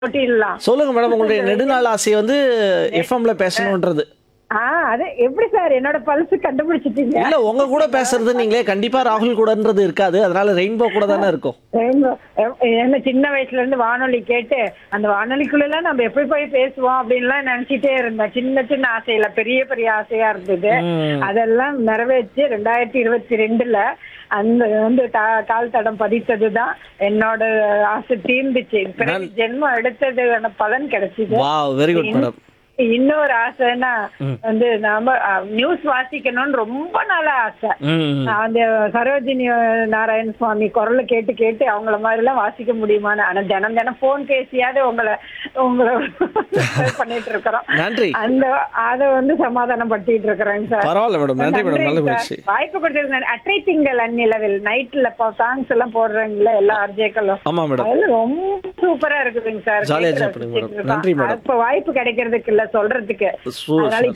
போட்டிடலாம் சொல்லுங்க மேடம் உங்களுடைய நெடுநாள் ஆசை வந்து எஃப்எம்ல பேசணுன்றது ஆ அது எப்படி சார் என்னோட பல்ஸ் கண்டுபிடிச்சிட்டீங்க இல்ல உங்க கூட பேசுறது நீங்களே கண்டிப்பா ராகுல் கூடன்றது இருக்காது அதனால ரெயின்போ கூட தானே இருக்கும் Rainbow. எ- என்ன சின்ன வயசுல இருந்து வானொலி கேட்டு அந்த வானொலிக்குள்ள எல்லாம் நம்ம எப்படி போய் பேசுவோம் அப்படின்லாம் நினைச்சிட்டே இருந்தேன் சின்ன சின்ன ஆசையில பெரிய பெரிய ஆசையா இருந்தது ம். அதெல்லாம் நிறைவேற்றி ரெண்டாயிரத்தி இருபத்தி ரெண்டுல அந்த வந்து தா- கால் தடம் பதித்ததுதான் என்னோட ஆசை தீர்ந்துச்சு பிறகு ஜென்மம் எடுத்ததுக்கான பலன் கிடைச்சது வா வெரி குட் மேடம் இன்னொரு ஆசைன்னா வந்து நாம நியூஸ் வாசிக்கணும்னு ரொம்ப நாளா ஆசை ம் நான் அந்த சரோஜினி நாராயண சுவாமி குரலை கேட்டு கேட்டு அவங்கள மாதிரி எல்லாம் வாசிக்க முடியுமான்னு ஆனா தினம் தினம் போன் பேசியாவது உங்களை உங்களை பண்ணிட்டு இருக்கிறோம் நன்றி அந்த அத வந்து சமாதானப்படுத்திட்டு இருக்கிறேங்க சார் பரவாயில்ல மேடம் நன்றி மேடம் நல்ல நன்றிங்க முயற்சி சார். வாய்ப்பு கொடுத்தது அற்றை திங்கள் அந்நிலவில் நைட்ல சாங்ஸ் எல்லாம் போடுறாங்கல்ல எல்லா அர்ஜேக்களும் ஆமா மேடம் அதெல்லாம் ரொம்ப சூப்பரா இருக்குதுங்க சார் ஜாலியா கேட்க enjoy பண்ணுங்க மேடம். ரசிச்சுட்டு நன்றி இருக்கோம். மேடம். இப்ப வாய்ப்பு கிடைக்கிறதுக்கு இல்ல சொல்றதுக்கு சூ- அதனால